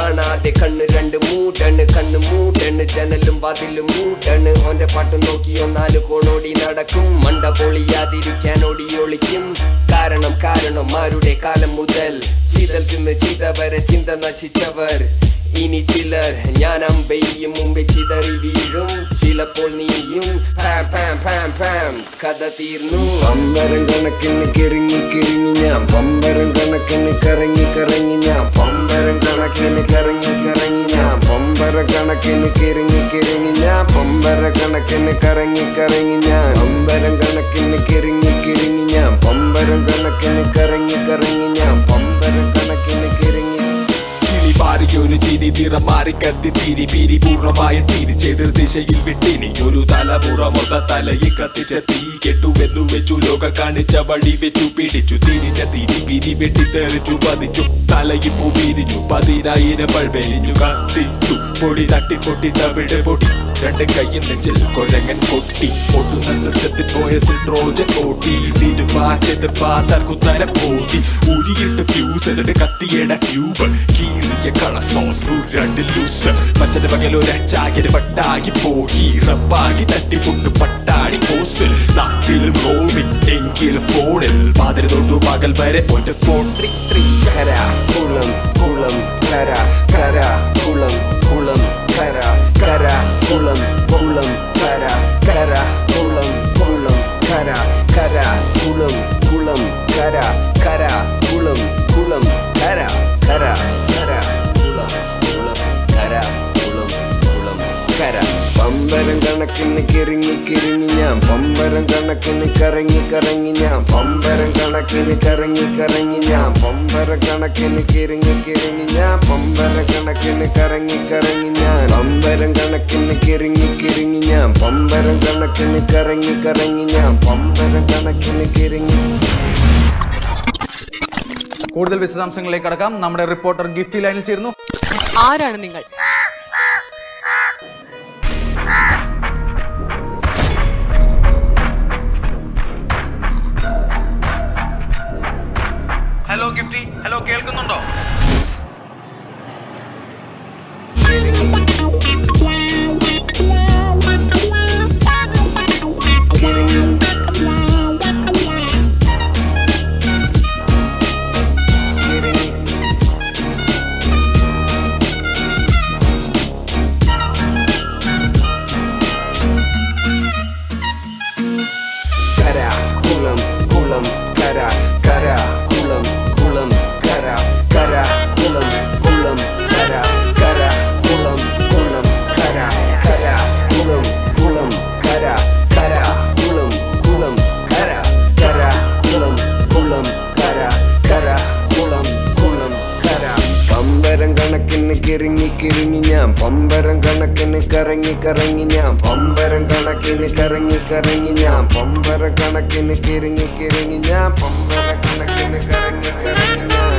കാണാതെ കണ്ണ് രണ്ട് മൂട്ടണ് കണ്ണ് മൂട്ടണ് ജനലും വാതിലും മൂട്ടണ് ഓന്റെ പാട്ട് നോക്കി ഒന്നാല് കോണോടി നടക്കും മണ്ട പൊളിയാതിരിക്കാൻ ഓടി ഒളിക്കും കാരണം കാരണം ആരുടെ കാലം മുതൽ ചീതൽ തിന്ന് ചീത വരെ ചിന്ത നശിച്ചവർ ഇനി ചിലർ ഞാൻ അമ്പെയ്യും മുമ്പേ ചിതറി വീഴും ചിലപ്പോൾ നീയും പാം പാം പാം പാം കഥ തീർന്നു പമ്പരം കണക്കിന് കിറങ്ങി കിറങ്ങി ഞാൻ പമ്പരം കണക്കിന് കറങ്ങി കറങ്ങി ഞാൻ പമ്പരം കണക്കിന് കറങ്ങി കറങ്ങി ഞാൻ പമ്പര കണക്കിന് കിറങ്ങി കിറങ്ങി ഞാൻ പമ്പര കണക്കിന് കറങ്ങി കറങ്ങി ഞാൻ പമ്പരം കണക്കിന് കിറങ്ങി കിറങ്ങി ഞാൻ പമ്പരം കണക്കിന് കറങ്ങി കറങ്ങി ഞാൻ പമ്പരം കണക്കിന് കിറങ്ങി കിളി പാറിയൊരു ചിരി നിറം മാറി കത്തി തിരി പിരി പൂർണ്ണമായ തിരിച്ചെതിർ ദിശയിൽ വിട്ടിനി ഒരു തലമുറ മൊത്ത തലയിൽ കത്തിച്ച തീ കെട്ടുവെന്നു വെച്ചു ലോക കാണിച്ച വഴി വെച്ചു പിടിച്ചു തിരിച്ച തിരി പിരി വെട്ടി തെറിച്ചു പതിച്ചു തലയിൽ പൂ പിരിഞ്ഞു പതിനായിരം പൾവെരിഞ്ഞു കത്തിച്ചു പൊടി തട്ടി പൊട്ടി തവിട് പൊടി രണ്ട് കയ്യിൽ നെഞ്ചിൽ കൊരങ്ങൻ കൊട്ടി പൊട്ടുന്ന സിസ്റ്റത്തിൽ പോയ സിട്രോജൻ ഓട്ടി തിരുമാറ്റത് പാത്താൽ കുത്തര പോതി ഉരിയിട്ട് ഫ്യൂസ് എന്നിട്ട് കത്തിയട ട്യൂബ് കീറിയ കള സോസ് രണ്ട് ലൂസ് പച്ചന്റെ പകലൊരച്ചാകിന് പട്ടാകി പോയി റബ്ബാകി തട്ടിപ്പൊട്ട് പട്ടാടി പോസിൽ നാട്ടിലും റോമിൽ എങ്കിലും ഫോണിൽ പാതിര തൊട്ടു പകൽ വരെ ഒറ്റ ഫോൺ ട്രി ട്രി കര കുളം കുളം കര കര കുളം കുളം കര കര കുളം കുളം കര കര കുളം കുളം കര കര കുളം കുളം കര കര കുളം കുളം കര കര കര കുളം കുളം കര കുളം കുളം കര പമ്പരം കണക്കിന് കിറങ്ങി കിറങ്ങി ഞാൻ പമ്പരം കണക്കിന് കറങ്ങി കറങ്ങി ഞാൻ പമ്പരം കണക്കിന് കറങ്ങി കറങ്ങി ഞാൻ പമ്പര കണക്കിന് കിറങ്ങി കിറങ്ങി ഞാൻ പമ്പര കണക്കിന് കറങ്ങി കറങ്ങി ഞാൻ പമ്പരം കണക്കിന് കിറങ്ങി കിറങ്ങി ഞാൻ പമ്പരം കണക്കിന് കറങ്ങി കറങ്ങി ഞാൻ പമ്പരം കണക്കിന് കിറങ്ങി കൂടുതൽ വിശദാംശങ്ങളിലേക്ക് കടക്കാം നമ്മുടെ റിപ്പോർട്ടർ ഗിഫ്റ്റി ലൈനിൽ ചേരുന്നു ആരാണ് നിങ്ങൾ ഹലോ ഗിഫ്റ്റി ഹലോ കേൾക്കുന്നുണ്ടോ കര കുളം കുളം കര കര കുളം കുളം കര കര കുളം കുളം കര കര കുളം കുളം കര കര കുളം കുളം കര കര കുളം കുളം കര കര കുളം കുളം കര കര കുളം കുളം കര പമ്പരം കണക്കിന് കിറങ്ങി കിറങ്ങി ഞാൻ പമ്പരം കണക്കിന് കറങ്ങി കറങ്ങി ഞാൻ പമ്പരം കണക്കിന് കറങ്ങി കറങ്ങി ഞാൻ പമ്പര കണക്കിന് കിറങ്ങി കിറങ്ങി ഞാൻ പമ്പര കണക്കിന് കറങ്ങി കറങ്ങി ഞാൻ